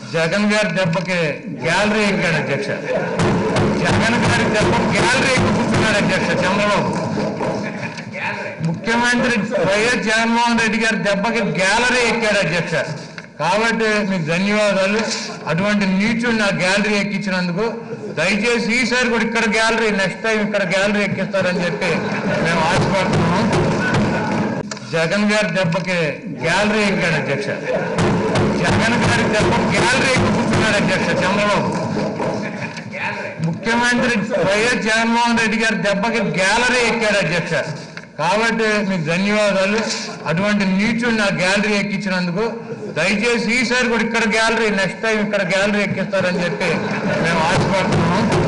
జగన్ గారి దెబ్బకి గ్యాలరీ ఎక్కాడు అధ్యక్ష జగన్ గారి దెబ్బ గ్యాలరీ ఎక్కి కూర్చున్నాడు అధ్యక్ష చంద్రబాబు ముఖ్యమంత్రి వైఎస్ జగన్మోహన్ రెడ్డి గారి దెబ్బకి గ్యాలరీ ఎక్కాడు అధ్యక్ష కాబట్టి మీకు ధన్యవాదాలు అటువంటి నీచుని నా గ్యాలరీ ఎక్కించినందుకు దయచేసి ఈసారి కూడా ఇక్కడ గ్యాలరీ నెక్స్ట్ టైం ఇక్కడ గ్యాలరీ ఎక్కిస్తారని చెప్పి మేము ఆశపడుతున్నాం జగన్ గారి దెబ్బకి గ్యాలరీ ఎక్కాడు అధ్యక్ష జగన్ గారి దెబ్బ గ్యాలరీ ఎక్కి కూర్చున్నాడు అధ్యక్ష చంద్రబాబు ముఖ్యమంత్రి వైఎస్ జగన్మోహన్ రెడ్డి గారి దెబ్బకి గ్యాలరీ ఎక్కాడు అధ్యక్ష కాబట్టి మీకు ధన్యవాదాలు అటువంటి నీచుని నా గ్యాలరీ ఎక్కించినందుకు దయచేసి ఈసారి కూడా ఇక్కడ గ్యాలరీ నెక్స్ట్ టైం ఇక్కడ గ్యాలరీ ఎక్కిస్తారని చెప్పి మేము ఆశపడుతున్నాం